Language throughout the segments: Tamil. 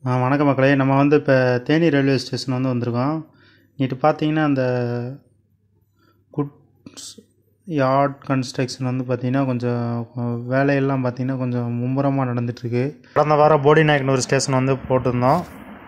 ஆ வணக்கம் மக்களே நம்ம வந்து இப்போ தேனி ரயில்வே ஸ்டேஷன் வந்து வந்திருக்கோம் இங்கிட்டு பார்த்தீங்கன்னா அந்த குட்ஸ் யார்ட் கன்ஸ்ட்ரக்ஷன் வந்து பார்த்தீங்கன்னா கொஞ்சம் அஹ், வேலையெல்லாம் பார்த்தீங்கன்னா கொஞ்சம் மும்முரமாக நடந்துகிட்ருக்கு கடந்த வாரம் போடி நாயக்கனூர் ஸ்டேஷன் வந்து போட்டிருந்தோம்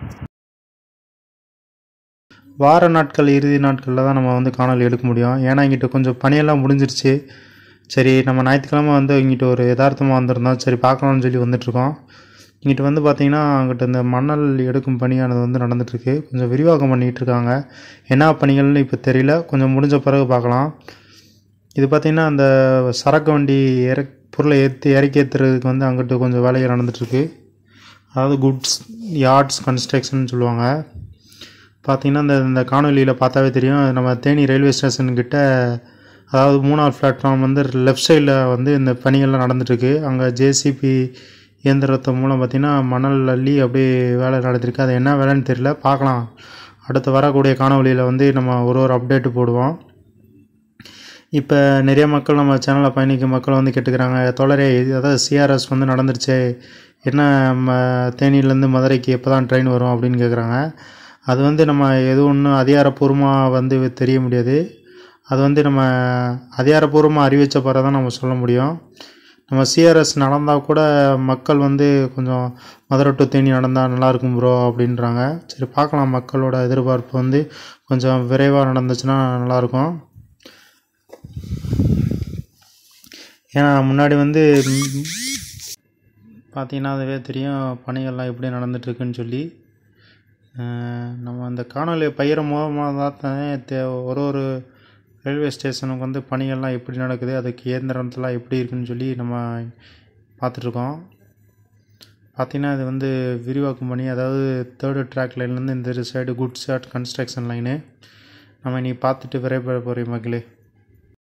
வார நாட்கள் இறுதி நாட்களில் தான் நம்ம வந்து காணொலி எடுக்க முடியும் ஏன்னா இங்கிட்ட கொஞ்சம் பணியெல்லாம் முடிஞ்சிருச்சு சரி நம்ம ஞாயிற்றுக்கிழமை வந்து இங்கிட்ட ஒரு யதார்த்தமாக வந்திருந்தோம் சரி பார்க்கலாம்னு சொல்லி வந்துட்டுருக்கோம் இங்கிட்ட வந்து பார்த்தீங்கன்னா அங்கிட்ட இந்த மணல் எடுக்கும் பணியானது வந்து நடந்துட்டுருக்கு கொஞ்சம் விரிவாக்கம் பண்ணிகிட்டு இருக்காங்க என்ன பணிகள்னு இப்போ தெரியல கொஞ்சம் முடிஞ்ச பிறகு பார்க்கலாம் இது பார்த்திங்கன்னா அந்த சரக்கு வண்டி இற பொருளை ஏற்றி இறக்கி ஏற்றுறதுக்கு வந்து அங்கிட்டு கொஞ்சம் வேலைகள் நடந்துட்டுருக்கு அதாவது குட்ஸ் யார்ட்ஸ் கன்ஸ்ட்ரக்ஷன் சொல்லுவாங்க பார்த்தீங்கன்னா இந்த இந்த காணொலியில் பார்த்தாவே தெரியும் நம்ம தேனி ரயில்வே ஸ்டேஷன் கிட்ட அதாவது மூணாவது பிளாட்ஃபார்ம் வந்து லெஃப்ட் சைடில் வந்து இந்த பணிகள்லாம் நடந்துட்டுருக்கு அங்கே ஜேசிபி இயந்திரத்தை மூலம் பார்த்திங்கன்னா மணல் அள்ளி அப்படியே வேலை நடத்திருக்கு அது என்ன வேலைன்னு தெரியல பார்க்கலாம் அடுத்து வரக்கூடிய காணொலியில் வந்து நம்ம ஒரு ஒரு அப்டேட்டு போடுவோம் இப்போ நிறைய மக்கள் நம்ம சேனலில் பயணிக்கும் மக்கள் வந்து கேட்டுக்கிறாங்க தோழரே இது அதாவது சிஆர்எஸ் வந்து நடந்துருச்சே என்ன ம தேனியிலேருந்து மதுரைக்கு எப்போ தான் ட்ரெயின் வரும் அப்படின்னு கேட்குறாங்க அது வந்து நம்ம எதுவும் ஒன்றும் அதிகாரப்பூர்வமாக வந்து தெரிய முடியாது அது வந்து நம்ம அதிகாரப்பூர்வமாக அறிவித்த பிறகு தான் நம்ம சொல்ல முடியும் நம்ம சிஆர்எஸ் நடந்தால் கூட மக்கள் வந்து கொஞ்சம் மதுரை டு தேனி நடந்தால் நல்லாயிருக்கும் ப்ரோ அப்படின்றாங்க சரி பார்க்கலாம் மக்களோட எதிர்பார்ப்பு வந்து கொஞ்சம் விரைவாக நடந்துச்சுன்னா நல்லாயிருக்கும் ஏன்னா முன்னாடி வந்து ம், பார்த்தீங்கன்னா அதுவே தெரியும் பணிகள்லாம் எப்படி நடந்துட்டுருக்குன்னு சொல்லி அஹ், நம்ம அந்த காணொலி பயிர மூலமாக தான் தே ஒரு ஒரு ரயில்வே ஸ்டேஷனுக்கு வந்து பணிகள்லாம் எப்படி நடக்குது அதுக்கு இயந்திரத்தெல்லாம் எப்படி இருக்குன்னு சொல்லி நம்ம பார்த்துட்ருக்கோம் பார்த்தீங்கன்னா இது வந்து விரிவாக்கம் பண்ணி அதாவது தேர்டு ட்ராக் லைன்லேருந்து இந்த side good shot construction line நம்ம இனி பார்த்துட்டு விரைபெற போகிறோம் மக்களே